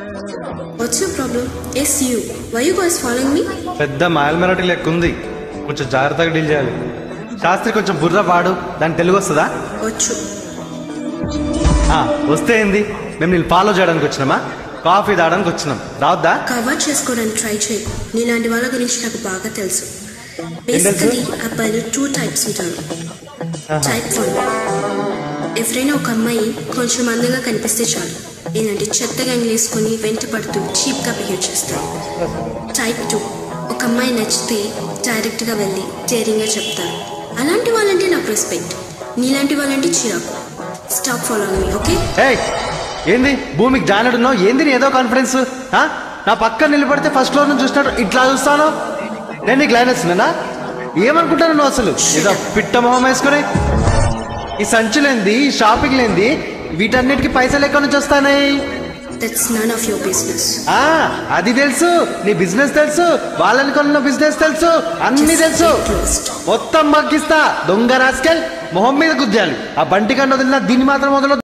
What's your problem? Yes, you. Why you guys following me? పెద్ద మాయల్మెరటి లెక్క ఉంది కొంచెం జాగ్రత్తగా డీల్ చేయాలి శాస్త్రి కొంచెం బుర్ర వాడు దాని తెలుగు వస్తుందా వచ్చు ఆ, వస్తే ఏంది మేము నేను ఫాలో చేయడానికి వచ్చినామా కాఫీ తాగడానికి వచ్చినాం రావద్దా కవర్ చేసుకోవడానికి ట్రై చేయి నీలాంటి వాళ్ళ గురించి నాకు బాగా తెలుసు బేసికలీ అబ్బాయిలు టూ టైప్స్ ఉంటారు టైప్ వన్ ఎవరైనా ఒక అమ్మాయి కొంచెం అందంగా కనిపిస్తే చాలు ఇలాంటి చెత్త గ్యాంగ్ వేసుకొని వెంట పడుతూ చీప్గా బిహేవ్ చేస్తారు టైప్ టూ ఒక అమ్మాయి నచ్చితే డైరెక్ట్గా వెళ్ళి డేరింగ్గా చెప్తారు అలాంటి వాళ్ళంటే నాకు రెస్పెక్ట్ నీలాంటి వాళ్ళంటే చిరాకు స్టాప్ ఫాలో మీ ఓకే ఏయ్ ఏంది భూమికి జానడున్నావు ఏంది నీ ఏదో కాన్ఫిడెన్స్ ఆ? నా పక్కన నిలబడితే ఫస్ట్ ఫ్లోర్ నుంచి చూసినట్టు ఇట్లా చూస్తాను నేను నీకు లైన్ వస్తున్నానా ఏమనుకుంటాను నువ్వు అసలు ఏదో పిట్ట మొహం వేసుకుని ఈ సంచులేంది ఈ షాపింగ్ లేంది వీటన్నిటికీ పైసలు ఎక్కడి నుంచి వస్తాయి that's none of your business ఆ అది తెలుసు నీ బిజినెస్ తెలుసు వాళ్ళని కొన్న బిజినెస్ తెలుసు అన్ని తెలుసు మొత్తం మగ్గిస్తా దొంగ రాసుకెల్ మొహం మీద గుద్దాలి ఆ బంటి కండ వదిలిన దీన్ని మాత్రం వదలొద్దు